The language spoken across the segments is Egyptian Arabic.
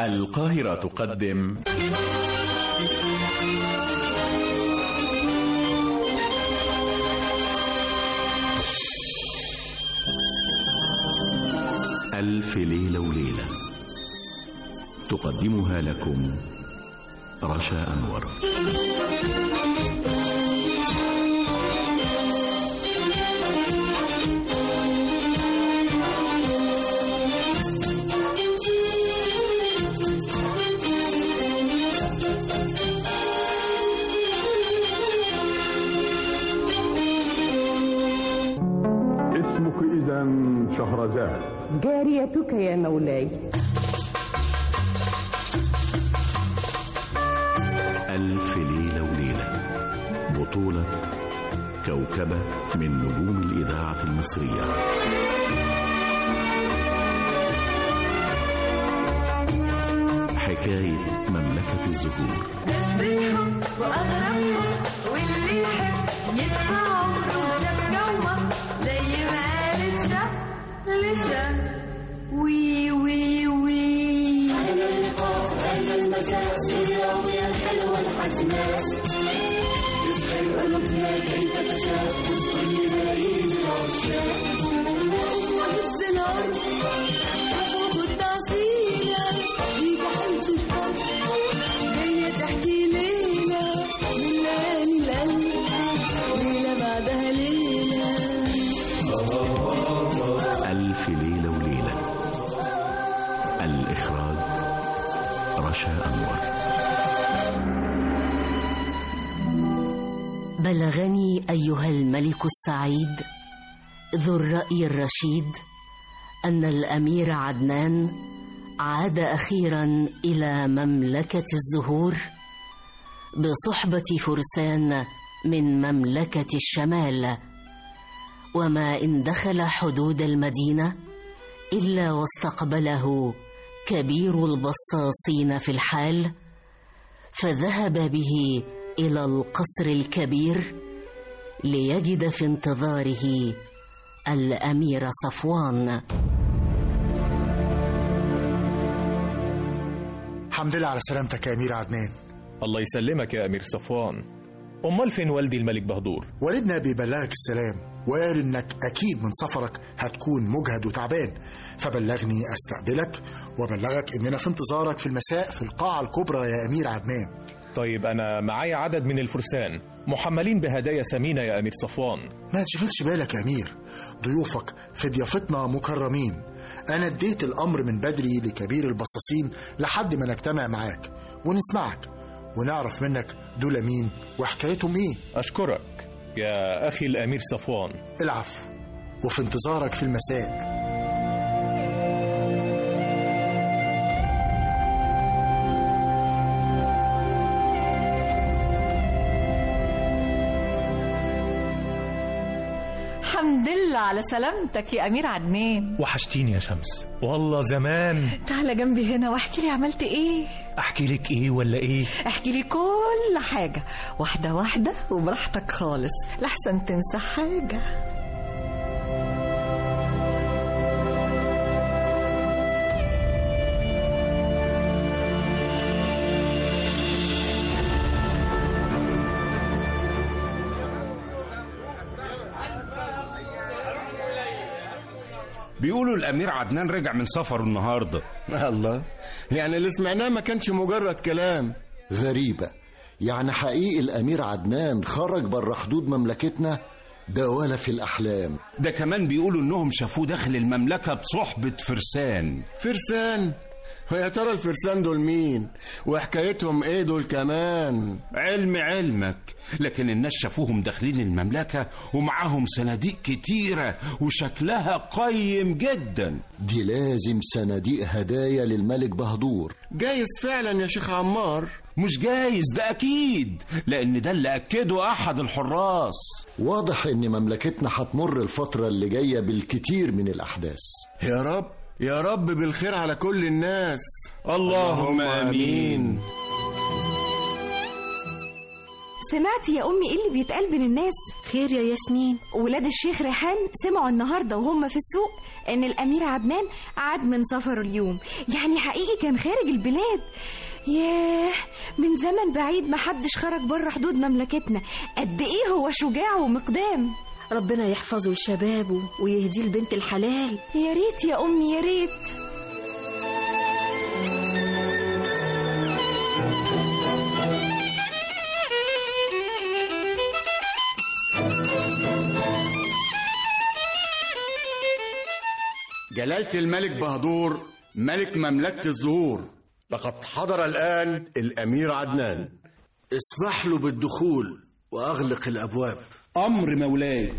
القاهرة تقدم ألف ليلة وليلة تقدمها لكم رشا أنور اسمك إذا شهرزاد جاريتك يا مولاي ألف ليلة وليلة بطولة كوكبة من نجوم الإذاعة المصرية حكاية مملكة الزهور قصتهم وأغربهم واللي يحب يدفع عمره شاف جوه زي ما قالت شاف لشاف وي وي وي ألف ليلة وليلة الإخراج رشا أنور بلغني ايها الملك السعيد ذو الراي الرشيد ان الامير عدنان عاد اخيرا الى مملكه الزهور بصحبه فرسان من مملكه الشمال وما ان دخل حدود المدينه الا واستقبله كبير البصاصين في الحال فذهب به الى القصر الكبير ليجد في انتظاره الامير صفوان الحمد لله على سلامتك يا امير عدنان الله يسلمك يا أمير صفوان أمال فين والدي الملك بهدور والدنا بيبلغك السلام وقال انك اكيد من سفرك هتكون مجهد وتعبان فبلغني استقبلك وبلغك اننا في انتظارك في المساء في القاعة الكبرى يا امير عدنان طيب أنا معايا عدد من الفرسان محملين بهدايا ثمينة يا أمير صفوان ما تشغلش بالك يا امير ضيوفك في ضيافتنا مكرمين انا اديت الامر من بدري لكبير البصاصين لحد ما نجتمع معاك ونسمعك ونعرف منك دول مين وحكايتهم ايه أشكرك يا أخي الأمير صفوان العفو وفي انتظارك في المساء الحمد لله على سلامتك يا أمير عدنان وحشتيني يا شمس والله زمان تعالى جنبي هنا واحكي لي عملت ايه احكي لك ايه ولا ايه احكي لي كل حاجة واحدة واحدة وبراحتك خالص لحسن تنسى حاجة بيقولوا الامير عدنان رجع من سفره النهارده الله يعني اللي سمعناه ما كانش مجرد كلام غريبة يعني حقيقي الأمير عدنان خرج بره حدود مملكتنا ده ولا في الأحلام ده كمان بيقولوا انهم شافوه داخل المملكه بصحبه فرسان فرسان ويا ترى الفرسان دول مين وحكايتهم ايه دول كمان علم علمك لكن الناس شافوهم داخلين المملكه ومعاهم صناديق كتيره وشكلها قيم جدا دي لازم صناديق هدايا للملك بهدور جايز فعلا يا شيخ عمار مش جايز ده اكيد لان ده اللي اكده احد الحراس واضح إن مملكتنا هتمر الفترة اللي جاية بالكتير من الأحداث يا رب يا رب بالخير على كل الناس اللهم امين سمعتي يا أمي إيه اللي بيتقال بين الناس خير يا ياسمين ولاد الشيخ ريحان سمعوا النهاردة وهم في السوق إن الأمير عدنان عاد من سفره اليوم يعني حقيقي كان خارج البلاد ياه من زمن بعيد محدش خرج بره حدود مملكتنا قد إيه هو شجاع ومقدام ربنا يحفظه لشبابه ويهديه لبنت الحلال يا ريت يا أمي يا ريت جلالة الملك بهدور ملك مملكة الزهور لقد حضر الآن الأمير عدنان اسمح له بالدخول وأغلق الأبواب أمر مولاي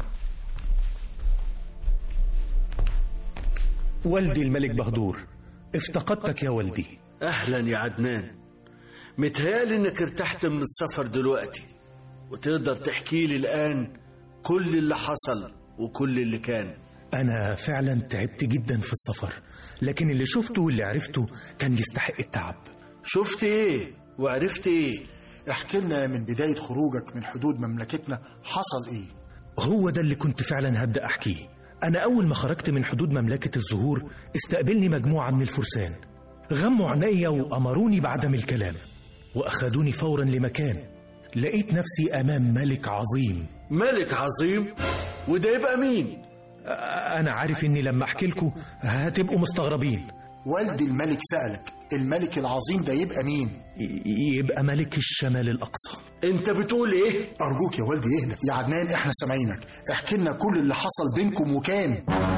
والدي الملك بهدور افتقدتك يا والدي أهلا يا عدنان متهيألي إنك ارتحت من السفر دلوقتي وتقدر تحكي لي الآن كل اللي حصل وكل اللي كان أنا فعلا تعبت جدا في السفر لكن اللي شفته واللي عرفته كان يستحق التعب شفت إيه وعرفت إيه احكي لنا من بداية خروجك من حدود مملكتنا حصل ايه هو ده اللي كنت فعلا هبدأ أحكيه أنا أول ما خرجت من حدود مملكة الزهور استقبلني مجموعة من الفرسان غموا عينيا وأمروني بعدم الكلام وأخذوني فورا لمكان لقيت نفسي أمام ملك عظيم ملك عظيم وده يبقى مين أنا عارف إني لما أحكي لكم هتبقوا مستغربين والدي الملك سألك الملك العظيم ده يبقى مين يبقى ملك الشمال الأقصى انت بتقول ايه أرجوك يا والدي اهدى يا عدنان احنا سامعينك احكي لنا كل اللي حصل بينكم وكان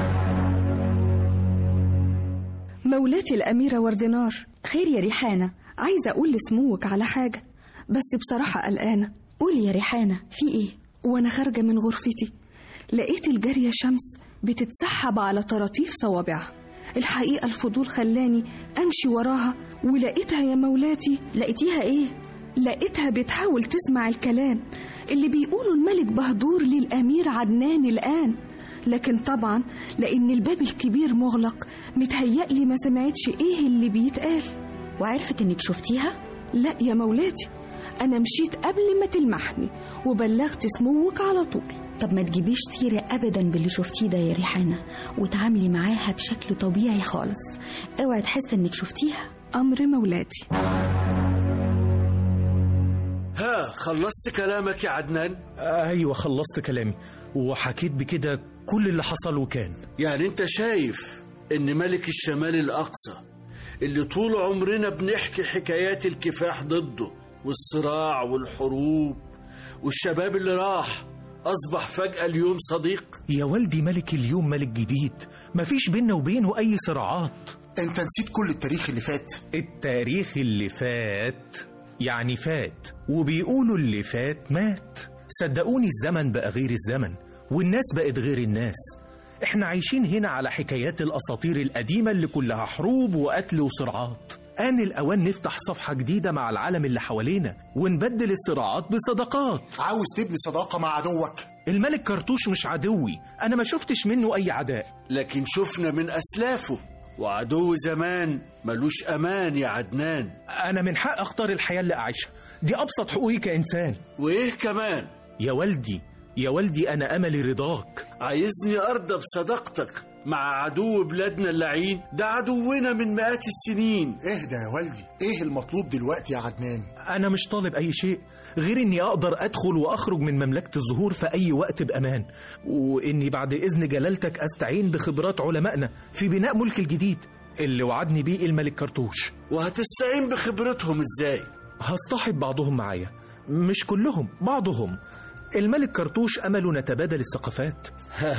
مولاتي الأميرة وردنار خير يا ريحانة عايزة أقول لسموك على حاجة بس بصراحة قلقانة قولي يا ريحانة في إيه؟ وأنا خارجة من غرفتي لقيت الجارية شمس بتتسحب على طراطيف صوابعها الحقيقة الفضول خلاني أمشي وراها ولقيتها يا مولاتي لقيتيها إيه؟ لقيتها بتحاول تسمع الكلام اللي بيقوله الملك بهدور للأمير عدنان الآن لكن طبعا لأن الباب الكبير مغلق متهيألي ما سمعتش إيه اللي بيتقال وعرفت إنك شفتيها؟ لا يا مولاتي أنا مشيت قبل ما تلمحني وبلغت سموك على طول طب ما تجيبيش سيرة أبدا باللي شفتيه ده يا ريحانة وتعاملي معاها بشكل طبيعي خالص اوعي تحس إنك شفتيها أمر مولاتي ها خلصت كلامك يا عدنان أيوة خلصت كلامي وحكيت بكده كل اللي حصل وكان يعني انت شايف ان ملك الشمال الأقصى اللي طول عمرنا بنحكي حكايات الكفاح ضده والصراع والحروب والشباب اللي راح أصبح فجأة اليوم صديق يا والدي ملك اليوم ملك جديد مفيش بيننا وبينه أي صراعات انت نسيت كل التاريخ اللي فات التاريخ اللي فات يعني فات وبيقولوا اللي فات مات صدقوني الزمن بقى غير الزمن والناس بقت غير الناس احنا عايشين هنا على حكايات الأساطير القديمة اللي كلها حروب وقتل وصراعات آن الأوان نفتح صفحة جديدة مع العالم اللي حوالينا ونبدل الصراعات بصداقات عاوز تبني صداقة مع عدوك الملك كرتوش مش عدوي أنا ما شفتش منه أي عداء لكن شفنا من أسلافه وعدو زمان ملوش أمان يا عدنان أنا من حق أختار الحياة اللي أعيشها دي أبسط حقوقي كإنسان وإيه كمان يا والدي يا والدي أنا أملي رضاك عايزني أرضى بصداقتك مع عدو بلادنا اللعين ده عدونا من مئات السنين اهدى يا والدي ايه المطلوب دلوقتي يا عدنان أنا مش طالب أي شيء غير إني أقدر أدخل وأخرج من مملكة الزهور في أي وقت بأمان وإني بعد إذن جلالتك أستعين بخبرات علمائنا في بناء ملك الجديد اللي وعدني بيه الملك كرتوش وهتستعين بخبرتهم إزاي؟ هصطحب بعضهم معايا مش كلهم بعضهم الملك كرتوش أمله نتبادل الثقافات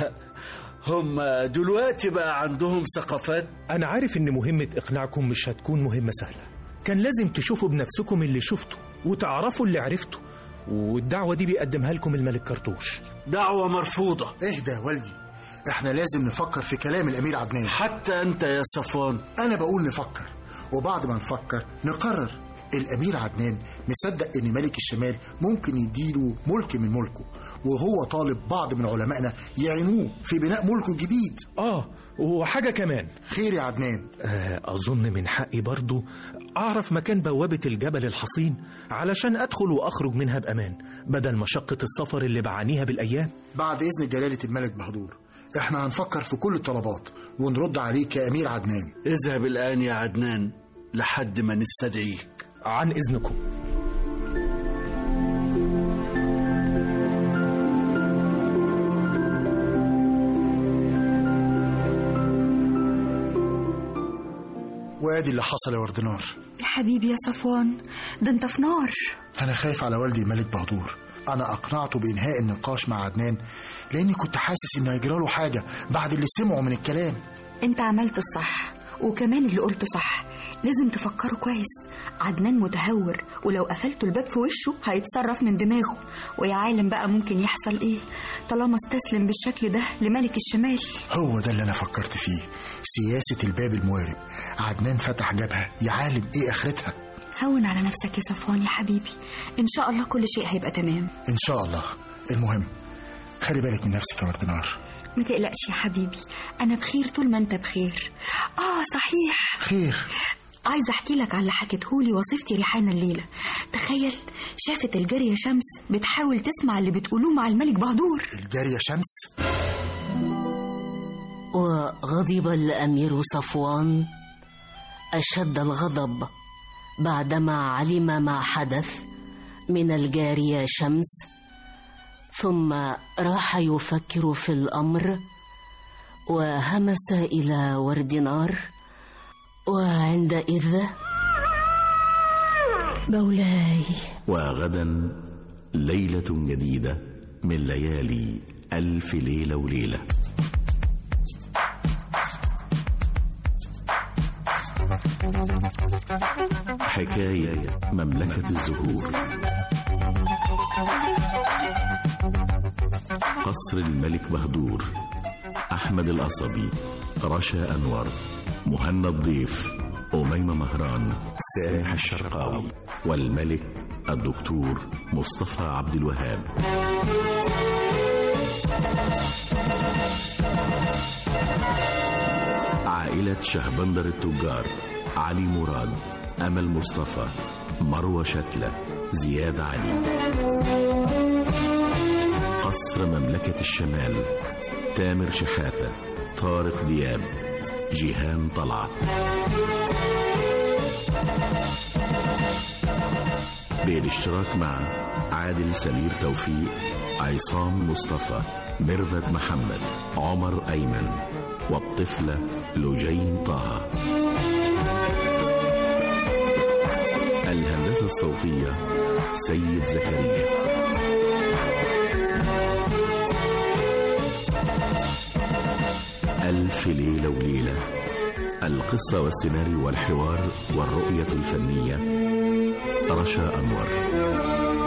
هم دلوقتي بقى عندهم ثقافات أنا عارف إن مهمة إقناعكم مش هتكون مهمة سهلة كان لازم تشوفوا بنفسكم اللي شفته وتعرفوا اللي عرفته والدعوة دي بيقدمها لكم الملك كرتوش دعوة مرفوضة اهدى يا والدي احنا لازم نفكر في كلام الأمير عدنان حتى أنت يا صفوان أنا بقول نفكر وبعد ما نفكر نقرر الأمير عدنان مصدق إن ملك الشمال ممكن يديله ملك من ملكه وهو طالب بعض من علمائنا يعينوه في بناء ملكه الجديد آه وحاجة كمان خير يا عدنان آه أظن من حقي برضو أعرف مكان بوابة الجبل الحصين علشان أدخل وأخرج منها بأمان بدل مشقة السفر اللي بعانيها بالأيام بعد إذن جلالة الملك بهدور احنا هنفكر في كل الطلبات ونرد عليك يا أمير عدنان اذهب الآن يا عدنان لحد ما نستدعيك عن إذنكم وادي اللي حصل يا وردنار يا حبيبي يا صفوان ده انت في نار أنا خايف على والدي الملك بهدور أنا أقنعته بإنهاء النقاش مع عدنان لأني كنت حاسس إنه هيجرى له حاجة بعد اللي سمعه من الكلام انت عملت الصح وكمان اللي قلته صح لازم تفكروا كويس عدنان متهور ولو قفلتوا الباب في وشه هيتصرف من دماغه ويا عالم بقى ممكن يحصل ايه طالما استسلم بالشكل ده لملك الشمال هو ده اللي أنا فكرت فيه سياسة الباب الموارب عدنان فتح جبهة يا عالم إيه آخرتها هون على نفسك يا صفوان يا حبيبي ان شاء الله كل شيء هيبقى تمام إن شاء الله المهم خلي بالك من نفسك يا وردنار ما تقلقش يا حبيبي انا بخير طول ما انت بخير اه صحيح خير عايزه احكي لك على اللي حكيتهولي وصفتي ريحانه الليله تخيل شافت الجاريه شمس بتحاول تسمع اللي بتقولوه مع الملك بهدور الجارية شمس وغضب الامير صفوان اشد الغضب بعدما علم ما حدث من الجاريه شمس ثم راح يفكر في الامر وهمس الى وردنار وعندئذ مولاي وغدا ليلة جديدة من ليالي ألف ليلة وليلة حكاية مملكة الزهور قصر الملك بهدور أحمد القصبي رشا أنور مهنا الضيف أميمة مهران سامح الشرقاوي والملك الدكتور مصطفى عبد الوهاب عائلة شهبندر التجار علي مراد أمل مصطفى مروة شتلة زياد علي قصر مملكة الشمال تامر شحاتة طارق دياب جيهان طلعت بالاشتراك مع عادل سمير توفيق عصام مصطفى ميرفت محمد عمر أيمن والطفلة لجين طه الهندسة الصوتية سيد زكريا ألف ليلة وليلة القصة والسيناريو والحوار والرؤية الفنية رشا أنور